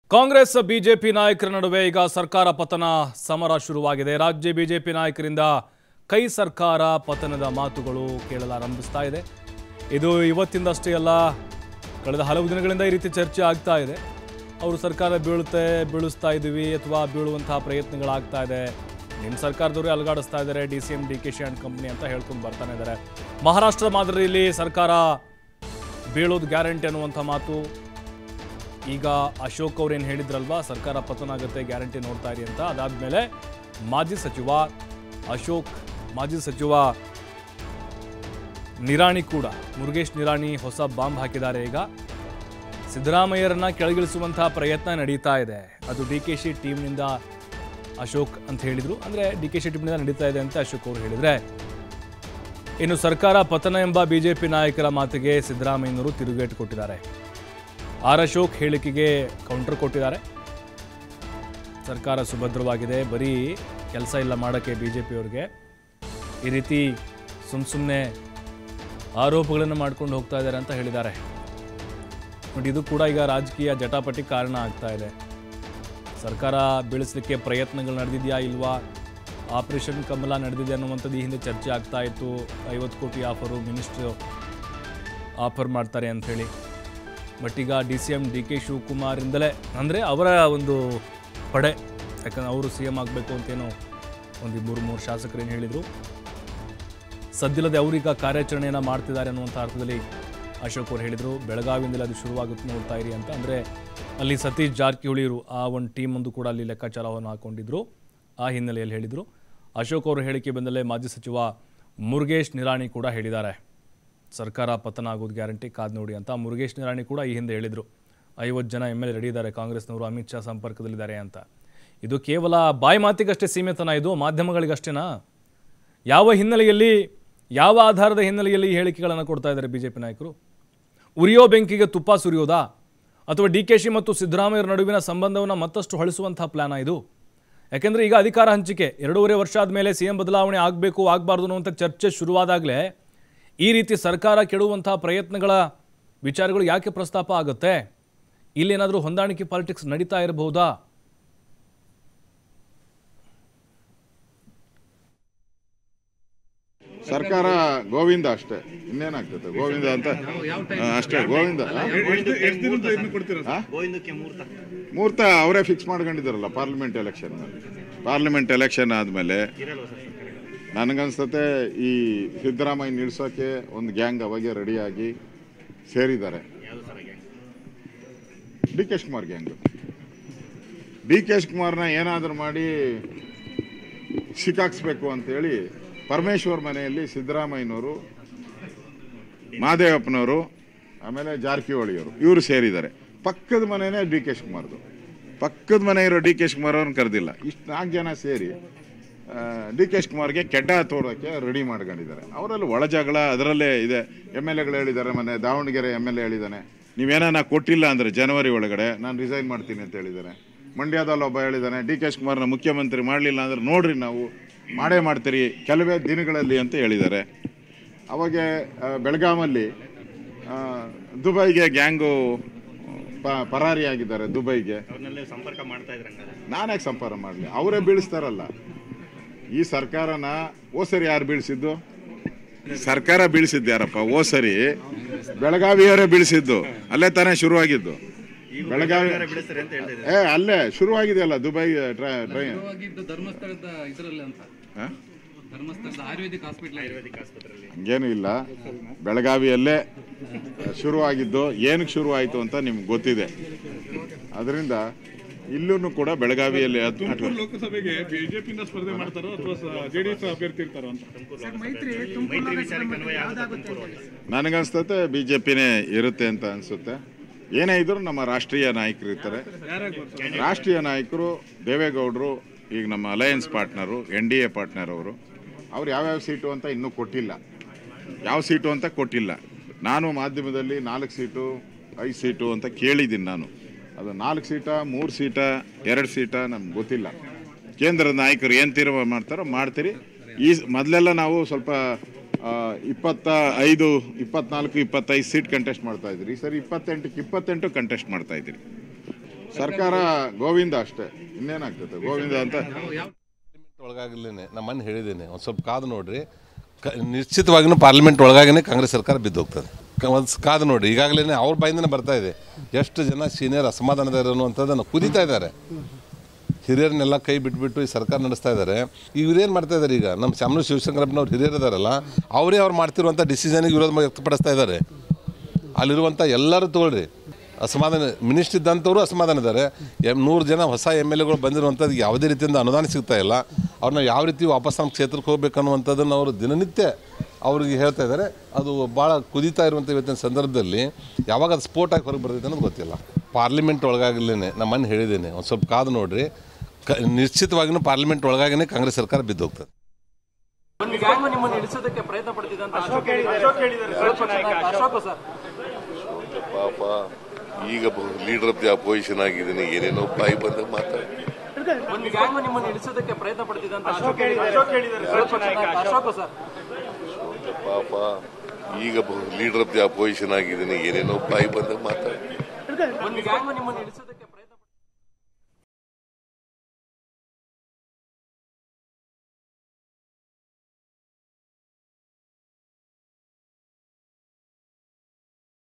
Congress BJP ನಾಯಕರ ನಡುವೆ ಈಗ ಸರ್ಕಾರ ಪತನ ಸಮರ ಶುರುವಾಗಿದೆ ರಾಜ್ಯ ಬಿಜೆಪಿ ನಾಯಕರಿಂದ ಕೈ ಸರ್ಕಾರ ಪತನದ ಮಾತುಗಳು ಕೇಳಲಾರಂಭಿಸ್ತಾ ಇದೆ ಇದು ಇವತ್ತಿಂದಷ್ಟೇ ಅಲ್ಲ ಕಳೆದ ಹಲವು ದಿನಗಳಿಂದ ಈ ರೀತಿ ಚರ್ಚೆ ಆಗ್ತಾ ಇದೆ ಅವರು ಸರ್ಕಾರ ಬೀಳುತ್ತೆ ಬೀಳಿಸ್ತಾ ಇದ್ದೀವಿ ಅಥವಾ ಬೀಳುವಂತಹ ಪ್ರಯತ್ನಗಳಾಗ್ತಾ ಇದೆ ನಿಮ್ಮ ಸರ್ಕಾರದವರೇ ಅಲುಗಾಡಿಸ್ತಾ ಇದ್ದಾರೆ D C M D K ಶಿ ಆ್ಯಂಡ್ ಕಂಪ್ನಿ ಅಂತ ಹೇಳ್ಕೊಂಡು ಬರ್ತಾನೆ ಇದ್ದಾರೆ ಮಹಾರಾಷ್ಟ್ರ ಮಾದರಿಯಲ್ಲಿ ಸರ್ಕಾರ ಬೀಳೋದು ಗ್ಯಾರಂಟಿ ಅನ್ನುವಂಥ ಮಾತು ಈಗ ಅಶೋಕ್ ಅವ್ರೇನು ಹೇಳಿದ್ರಲ್ವಾ ಸರ್ಕಾರ ಪತನ ಆಗುತ್ತೆ ಗ್ಯಾರಂಟಿ ನೋಡ್ತಾ ಇರಿ ಅಂತ ಅದಾದ್ಮೇಲೆ ಮಾಜಿ ಸಚಿವ ಅಶೋಕ್ ಮಾಜಿ ಸಚಿವ ನಿರಾಣಿ ಕೂಡ ಮುರುಗೇಶ್ ನಿರಾಣಿ ಹೊಸ ಬಾಂಬ್ ಹಾಕಿದ್ದಾರೆ ಈಗ ಸಿದ್ದರಾಮಯ್ಯರನ್ನ ಕೆಳಗಿಳಿಸುವಂತಹ ಪ್ರಯತ್ನ ನಡೀತಾ ಇದೆ ಅದು ಡಿ ಕೆ ಶಿ ಟೀಮ್ನಿಂದ ಅಶೋಕ್ ಅಂತ ಹೇಳಿದ್ರು ಅಂದ್ರೆ ಡಿ ಕೆ ಶಿ ಟೀಮ್ನಿಂದ ನಡೀತಾ ಇದೆ ಅಂತ ಅಶೋಕ್ ಅವರು ಹೇಳಿದ್ರೆ ಇನ್ನು ಸರ್ಕಾರ ಪತನ ಎಂಬ ಬಿಜೆಪಿ ನಾಯಕರ ಮಾತಿಗೆ ಸಿದ್ದರಾಮಯ್ಯನವರು ತಿರುಗೇಟು ಕೊಟ್ಟಿದ್ದಾರೆ ಆರ್ ಅಶೋಕ್ ಹೇಳಿಕೆಗೆ ಕೌಂಟರ್ ಕೊಟ್ಟಿದ್ದಾರೆ ಸರ್ಕಾರ ಸುಭದ್ರವಾಗಿದೆ ಬರೀ ಕೆಲಸ ಇಲ್ಲ ಮಾಡೋಕ್ಕೆ ಬಿ ಜೆ ಪಿಯವ್ರಿಗೆ ಈ ರೀತಿ ಸುಮ್ಮ ಸುಮ್ಮನೆ ಆರೋಪಗಳನ್ನು ಮಾಡ್ಕೊಂಡು ಹೋಗ್ತಾ ಇದ್ದಾರೆ ಅಂತ ಹೇಳಿದ್ದಾರೆ ಬಟ್ ಇದು ಕೂಡ ಈಗ ರಾಜಕೀಯ ಜಟಾಪಟಿ ಕಾರಣ ಆಗ್ತಾ ಇದೆ ಸರ್ಕಾರ ಬೀಳಿಸಲಿಕ್ಕೆ ಪ್ರಯತ್ನಗಳು ನಡೆದಿದೆಯಾ ಇಲ್ವಾ ಆಪರೇಷನ್ ಕಮಲ ನಡೆದಿದೆ ಅನ್ನುವಂಥದ್ದು ಈ ಹಿಂದೆ ಚರ್ಚೆ ಆಗ್ತಾ ಇತ್ತು ಐವತ್ತು ಕೋಟಿ ಆಫರು ಮಿನಿಸ್ಟ್ರು ಆಫರ್ ಮಾಡ್ತಾರೆ ಅಂಥೇಳಿ ಬಟ್ ಈಗ D C M D K ಶಿವಕುಮಾರಿಂದಲೇ ಅಂದರೆ ಅವರ ಒಂದು ಪಡೆ ಯಾಕಂದ್ರೆ ಅವರು ಸಿ ಎಂ ಆಗಬೇಕು ಅಂತೇನೋ ಒಂದು ಮೂರು ಮೂರು ಶಾಸಕರು ಏನು ಹೇಳಿದರು ಸದ್ದಿಲ್ಲದೆ ಅವರೀಗ ಕಾರ್ಯಾಚರಣೆಯನ್ನು ಮಾಡ್ತಿದ್ದಾರೆ ಅನ್ನುವಂಥ ಅರ್ಥದಲ್ಲಿ ಅಶೋಕ್ ಅವರು ಹೇಳಿದರು ಬೆಳಗಾವಿಯಿಂದಲೇ ಅದು ಶುರುವಾಗುತ್ತೆ ನೋಡ್ತಾ ಇರಿ ಅಂತ ಅಂದರೆ ಅಲ್ಲಿ ಸತೀಶ್ ಜಾರಕಿಹೊಳಿಯರು ಆ ಒಂದು ಟೀಮ್ ಒಂದು ಕೂಡ ಅಲ್ಲಿ ಲೆಕ್ಕಾಚಾರವನ್ನು ಹಾಕೊಂಡಿದ್ರು ಆ ಹಿನ್ನೆಲೆಯಲ್ಲಿ ಹೇಳಿದರು ಅಶೋಕ್ ಅವರು ಹೇಳಿಕೆ ಬಂದಲ್ಲೇ ಮಾಜಿ ಸಚಿವ ಮುರುಗೇಶ್ ನಿರಾಣಿ ಕೂಡ ಹೇಳಿದ್ದಾರೆ ಸರ್ಕಾರ ಪತನ ಆಗೋದು ಗ್ಯಾರಂಟಿ ಕಾದ್ ನೋಡಿ ಅಂತ ಮುರುಗೇಶ್ ನಿರಾಣಿ ಕೂಡ ಈ ಹಿಂದೆ ಹೇಳಿದರು ಐವತ್ತು ಜನ ಎಮ್ ಎಲ್ ಎ ರೆಡಿ ಇದ್ದಾರೆ ಕಾಂಗ್ರೆಸ್ನವರು ಅಮಿತ್ ಶಾ ಸಂಪರ್ಕದಲ್ಲಿದ್ದಾರೆ ಅಂತ ಇದು ಕೇವಲ ಬಾಯಿ ಮಾತಿಗಷ್ಟೇ ಸೀಮಿತನ ಇದು ಮಾಧ್ಯಮಗಳಿಗಷ್ಟೇನಾ ಯಾವ ಹಿನ್ನೆಲೆಯಲ್ಲಿ ಯಾವ ಆಧಾರದ ಹಿನ್ನೆಲೆಯಲ್ಲಿ ಈ ಹೇಳಿಕೆಗಳನ್ನು ಕೊಡ್ತಾ ಇದ್ದಾರೆ ಬಿ ಜೆ ಪಿ ನಾಯಕರು ಉರಿಯೋ ಬೆಂಕಿಗೆ ತುಪ್ಪ ಸುರಿಯೋದಾ ಅಥವಾ ಡಿ ಕೆ ಶಿ ಮತ್ತು ಸಿದ್ದರಾಮಯ್ಯರ ನಡುವಿನ ಸಂಬಂಧವನ್ನು ಮತ್ತಷ್ಟು ಹೊಳಿಸುವಂತಹ ಪ್ಲಾನ ಇದು ಯಾಕೆಂದರೆ ಈಗ ಅಧಿಕಾರ ಹಂಚಿಕೆ ಎರಡೂವರೆ ವರ್ಷ ಆದಮೇಲೆ ಸಿ ಎಂ ಬದಲಾವಣೆ ಆಗಬೇಕು ಆಗಬಾರ್ದು ಅನ್ನುವಂಥ ಚರ್ಚೆ ಶುರುವಾದಾಗಲೇ ಈ ರೀತಿ ಸರ್ಕಾರ ಕೆಡುವಂತಹ ಪ್ರಯತ್ನಗಳ ವಿಚಾರಗಳು ಯಾಕೆ ಪ್ರಸ್ತಾಪ ಆಗುತ್ತೆ ಇಲ್ಲೇನಾದರೂ ಹೊಂದಾಣಿಕೆ ಪಾಲಿಟಿಕ್ಸ್ ನಡೀತಾ ಇರಬಹುದಾ ಸರ್ಕಾರ ಗೋವಿಂದ ಅಷ್ಟೇ ಇನ್ನೇನಾಗ್ತದೆ ಗೋವಿಂದ ಅಂತ ಆ, ಅಷ್ಟೇ ಗೋವಿಂದ ಆ? ಆ? ಮುಹೂರ್ತ ಅವರೇ ಫಿಕ್ಸ್ ಮಾಡ್ಕೊಂಡಿದ್ದಾರಲ್ಲ ಪಾರ್ಲಿಮೆಂಟ್ ಎಲೆಕ್ಷನ್ ಪಾರ್ಲಿಮೆಂಟ್ ಎಲೆಕ್ಷನ್ ಆದಮೇಲೆ ನನಗನ್ಸುತ್ತೆ ಈ ಸಿದ್ದರಾಮಯ್ಯ ನಿಲ್ಸೋಕೆ ಒಂದು ಗ್ಯಾಂಗ್ ಅವಾಗೆ ರೆಡಿಯಾಗಿ ಸೇರಿದ್ದಾರೆ D K Shivakumar gang D K ಶಿವಕುಮಾರ್ನ ಏನಾದರೂ ಮಾಡಿ ಸಿಕ್ಕಾಕ್ಸ್ಬೇಕು ಅಂತೇಳಿ ಪರಮೇಶ್ವರ್ ಮನೆಯಲ್ಲಿ ಸಿದ್ದರಾಮಯ್ಯನವರು ಮಹಾದೇವಪ್ಪನವರು ಆಮೇಲೆ ಜಾರಕಿಹೊಳಿಯವರು ಇವರು ಸೇರಿದ್ದಾರೆ ಪಕ್ಕದ ಮನೆಯೇ ಡಿ ಕೆ ಶಿವಕುಮಾರ್ದು ಪಕ್ಕದ ಮನೆ ಇರೋ ಡಿ ಕೆ ಶಿವಕುಮಾರ್ ಅವ್ರನ್ನ ಕರೆದಿಲ್ಲ ಇಷ್ಟು ನಾಲ್ಕು ಜನ ಸೇರಿ ಡಿ ಕೆ ಶಿವಕುಮಾರ್ಗೆ ಕೆಡ್ಡ ತೋಡೋಕ್ಕೆ ರೆಡಿ ಮಾಡ್ಕೊಂಡಿದ್ದಾರೆ ಅವರಲ್ಲಿ ಒಳ ಜಗಳ ಅದರಲ್ಲೇ ಇದೆ ಎಮ್ ಎಲ್ ಎಗಳು ಹೇಳಿದ್ದಾರೆ ಮೊನ್ನೆ ದಾವಣಗೆರೆ ಎಮ್ ಎಲ್ ಎ ಹೇಳಿದ್ದಾನೆ ನೀವೇನ ಕೊಟ್ಟಿಲ್ಲ ಅಂದರೆ ಜನವರಿ ಒಳಗಡೆ ನಾನು ರಿಸೈನ್ ಮಾಡ್ತೀನಿ ಅಂತ ಹೇಳಿದ್ದಾನೆ ಮಂಡ್ಯದಲ್ಲಿ ಒಬ್ಬ ಹೇಳಿದ್ದಾನೆ ಡಿ ಕೆ ಶಿವಕುಮಾರ್ನ ಮುಖ್ಯಮಂತ್ರಿ ಮಾಡಲಿಲ್ಲ ಅಂದ್ರೆ ನೋಡ್ರಿ ನಾವು ಮಾಡೇ ಮಾಡ್ತೀರಿ ಕೆಲವೇ ದಿನಗಳಲ್ಲಿ ಅಂತ ಹೇಳಿದ್ದಾರೆ ಅವಾಗ ಆ, ಬೆಳಗಾಮಲ್ಲಿ ಆ, ದುಬೈಗೆ ಗ್ಯಾಂಗು ಪ- ಪರಾರಿಯಾಗಿದ್ದಾರೆ ದುಬೈಗೆ ಅವ್ರನ್ನೆಲ್ಲ ಸಂಪರ್ಕ ಮಾಡ್ತಾ ಇದ್ರಂಗ ನಾನ್ಯಾಕೆ ಸಂಪಾರ ಮಾಡಲಿ ಅವರೇ ಬೀಳಿಸ್ತಾರಲ್ಲ ಈ ಸರ್ಕಾರನ ಓ ಸರಿ ಯಾರು ಬೀಳಿಸಿದ್ದು ಸರ್ಕಾರ ಬೀಳಿಸಿದ್ದು ಯಾರಪ್ಪ ಓ ಸರಿ ಬೆಳಗಾವಿಯವರೇ ಬೀಳಿಸಿದ್ದು ಅಲ್ಲೇ ತಾನೇ ಶುರುವಾಗಿದ್ದು ಬೆಳಗಾವಿ ಬಿಡಿಸ್ತಾರೆ ಅಂತ ಹೇಳ್ತಾ ಏ ಅಲ್ಲೇ ಶುರುವಾಗಿದೆಯಲ್ಲ ದುಬೈ ಟ್ರೈ ಟ್ರೈನ್ ಶುರುವಾಗಿದ್ದು ಧರ್ಮಸ್ಥಳದ ಇದರಲ್ಲಿ ಅಂತ ಧರ್ಮಸ್ಥಳದ ಆಯುರ್ವೇದಿಕ್ ಹಾಸ್ಪಿಟಲ್ ಆಯುರ್ವೇದಿಕ್ ಆಸ್ಪತ್ರೆಯಲ್ಲಿ ಹಂಗೇನು ಇಲ್ಲ ಬೆಳಗಾವಿಯಲ್ಲೇ ಶುರುವಾಗಿದ್ದು ಏನಕ್ಕೆ ಶುರುವಾಯಿತು ಅಂತ ನಿಮ್ಗೆ ಗೊತ್ತಿದೆ ಅದರಿಂದ ಇಲ್ಲೂ ಕೂಡ ಬೆಳಗಾವಿಯಲ್ಲಿ ಅದ್- ಲೋಕಸಭೆಗೆ ಬಿಜೆಪಿಯಿಂದ ಸ್ಪರ್ಧೆ ಮಾಡ್ತಾರೋ ಅಥವಾ ಜೆಡಿಎಸ್ ಅಭ್ಯರ್ಥಿ ಇರ್ತಾರೋ ಅಂತ ಮೈತ್ರಿ ವಿಚಾರಕ್ಕೆ ಅನ್ವಯ ಆಗುತ್ತೆ ತುಮಕೂರು ಒಳಗೆ. ನನಗನ್ಸ್ತತೆ ಬಿ ಜೆ ಪಿನೇ ಇರುತ್ತೆ ಅಂತ ಅನಿಸುತ್ತೆ ಏನೇ ಇದ್ರು ನಮ್ಮ ರಾಷ್ಟ್ರೀಯ ನಾಯಕರು ಇರ್ತಾರೆ ರಾಷ್ಟ್ರೀಯ ನಾಯಕರು ದೇವೇಗೌಡರು ಈಗ ನಮ್ಮ alliance partner N D A partner ಅವರು ಅವ್ರು ಯಾವ್ಯಾವ ಸೀಟು ಅಂತ ಇನ್ನೂ ಕೊಟ್ಟಿಲ್ಲ ಯಾವ ಸೀಟು ಅಂತ ಕೊಟ್ಟಿಲ್ಲ ನಾನು ಮಾಧ್ಯಮದಲ್ಲಿ ನಾಲ್ಕು ಸೀಟು ಐದು ಸೀಟು ಅಂತ ಕೇಳಿದ್ದೀನಿ ನಾನು ಅದು ನಾಲ್ಕು ಸೀಟ ಮೂರು ಸೀಟ ಎರಡು ಸೀಟ ನಮ್ಗೆ ಗೊತ್ತಿಲ್ಲ ಕೇಂದ್ರದ ನಾಯಕರು ಏನು ತೀರ್ಮಾನ ಮಾಡ್ತಾರೋ ಮಾಡ್ತೀರಿ ಈ ಮೊದಲೆಲ್ಲ ನಾವು ಸ್ವಲ್ಪ ಆ, ಇಪ್ಪತ್ತ ಐದು ಇಪ್ಪತ್ನಾಲ್ಕು ಇಪ್ಪತ್ತೈದು ಸೀಟ್ ಕಂಟೆಸ್ಟ್ ಮಾಡ್ತಾ ಇದ್ರಿ ಈ ಸರಿ ಇಪ್ಪತ್ತೆಂಟಕ್ಕೆ ಇಪ್ಪತ್ತೆಂಟು ಕಂಟೆಸ್ಟ್ ಮಾಡ್ತಾ ಇದ್ದೀರಿ ಸರ್ಕಾರ ಗೋವಿಂದ ಅಷ್ಟೇ ಇನ್ನೇನಾಗ್ತದೆ ಗೋವಿಂದ ಅಂತ ಒಳಗಾಗಲೇನೆ ನಾನು ಮೊನ್ನೆ ಹೇಳಿದ್ದೇನೆ ಒಂದು ಸ್ವಲ್ಪ ಕಾದು ನೋಡ್ರಿ ಕ ನಿಶ್ಚಿತವಾಗಿಯೂ ಪಾರ್ಲಿಮೆಂಟ್ ಒಳಗಾಗೇ ಕಾಂಗ್ರೆಸ್ ಸರ್ಕಾರ ಬಿದ್ದು ಹೋಗ್ತದೆ ಒಂದು ಕಾದು ನೋಡ್ರಿ ಈಗಾಗಲೇ ಅವ್ರ ಬಾಯಿಂದನೇ ಬರ್ತಾ ಇದೆ ಎಷ್ಟು ಜನ ಸೀನಿಯರ್ ಅಸಮಾಧಾನದ ಅನ್ನುವಂಥದ್ದನ್ನು ಕುದಿತಾ ಇದ್ದಾರೆ ಹಿರಿಯರನ್ನೆಲ್ಲ ಕೈ ಬಿಟ್ಬಿಟ್ಟು ಈ ಸರ್ಕಾರ ನಡೆಸ್ತಾ ಇದ್ದಾರೆ ಇವ್ರೇನು ಮಾಡ್ತಾ ಇದ್ದಾರೆ ಈಗ ನಮ್ಮ ಶಾಮನೂರು ಶಿವಶಂಕರಪ್ಪನವ್ರು ಹಿರಿಯರು ಇದಾರಲ್ಲ ಅವರೇ ಅವ್ರು ಮಾಡ್ತಿರುವಂಥ ಡಿಸಿಷನ್ಗೆ ವಿರೋಧ ವ್ಯಕ್ತಪಡಿಸ್ತಾ ಇದ್ದಾರೆ ಅಲ್ಲಿರುವಂಥ ಎಲ್ಲರೂ ತಗೊಳ್ರಿ ಅಸಮಾಧಾನ ಮಿನಿಸ್ಟರ್ ಇದ್ದಂಥವ್ರು ಅಸಮಾಧಾನ ಇದ್ದಾರೆ ಎಮ್ ನೂರು ಜನ ಹೊಸ ಎಮ್ ಎಲ್ ಎಗಳು ಬಂದಿರುವಂಥದ್ದು ಯಾವುದೇ ರೀತಿಯಿಂದ ಅನುದಾನ ಸಿಗ್ತಾ ಇಲ್ಲ ಅವ್ರನ್ನ ಯಾವ ರೀತಿ ವಾಪಸ್ ನಮ್ಮ ಕ್ಷೇತ್ರಕ್ಕೆ ಹೋಗ್ಬೇಕು ಅನ್ನುವಂಥದ್ದನ್ನು ಅವರು ದಿನನಿತ್ಯ ಅವ್ರಿಗೆ ಹೇಳ್ತಾ ಇದ್ದಾರೆ ಅದು ಭಾಳ ಕುದೀತಾ ಇರುವಂಥ ಇವತ್ತಿನ ಸಂದರ್ಭದಲ್ಲಿ ಯಾವಾಗ ಅದು ಸ್ಫೋಟ ಆಗಿ ಹೊರಗೆ ಬರ್ತೈತೆ ಅನ್ನೋದು ಗೊತ್ತಿಲ್ಲ ಪಾರ್ಲಿಮೆಂಟ್ ಒಳಗಾಗಲೇನೆ ನಾನು ಮೊನ್ನೆ ಹೇಳಿದ್ದೇನೆ ಒಂದು ಸ್ವಲ್ಪ ಕಾದು ನೋಡ್ರಿ ಕ ನಿಶ್ಚಿತವಾಗಿಯೂ ಪಾರ್ಲಿಮೆಂಟ್ ಒಳಗಾಗೇ ಕಾಂಗ್ರೆಸ್ ಸರ್ಕಾರ ಬಿದ್ದು ಹೋಗ್ತದೆ ಒಂದು ಗ್ಯಾಂಗ್ ನಿಮ್ಮನ್ನು ಇಳಿಸೋದಕ್ಕೆ ಪ್ರಯತ್ನ ಪಡ್ತಿದೆ ಅಂತ ಅಶೋಕ್ ಹೇಳಿದ್ದಾರೆ ಅಶೋಕ್ ಸರ್ ಪಾಪ ಈಗ ಲೀಡರ್ ಆಫ್ ದಿ ಅಪೋಸಿಷನ್ ಆಗಿದ್ದೀನಿ ಏನೇನೋ ಬಾಯಿ ಬಂದ ಮಾತಾಡ ಒಂದು ಗ್ಯಾಂಗ್ ನಿಮ್ಮನ್ನು ಇಳಿಸೋದಕ್ಕೆ ಪ್ರಯತ್ನ ಪಡ್ತಿದೆ ಅಂತ ಅಶೋಕ್ ಹೇಳಿದ್ದಾರೆ ಅಶೋಕ್ ಸರ್ ಪಾಪ ಈಗ ಲೀಡರ್ ಆಫ್ ದಿ ಅಪೋಸಿಷನ್ ಆಗಿದ್ದೀನಿ ಏನೇನೋ ಬಾಯಿ ಬಂದ ಮಾತಾಡ ಒಂದು ಗ್ಯಾಂಗ್ ನಿಮ್ಮನ್ನು ಇಳಿಸೋದಕ್ಕೆ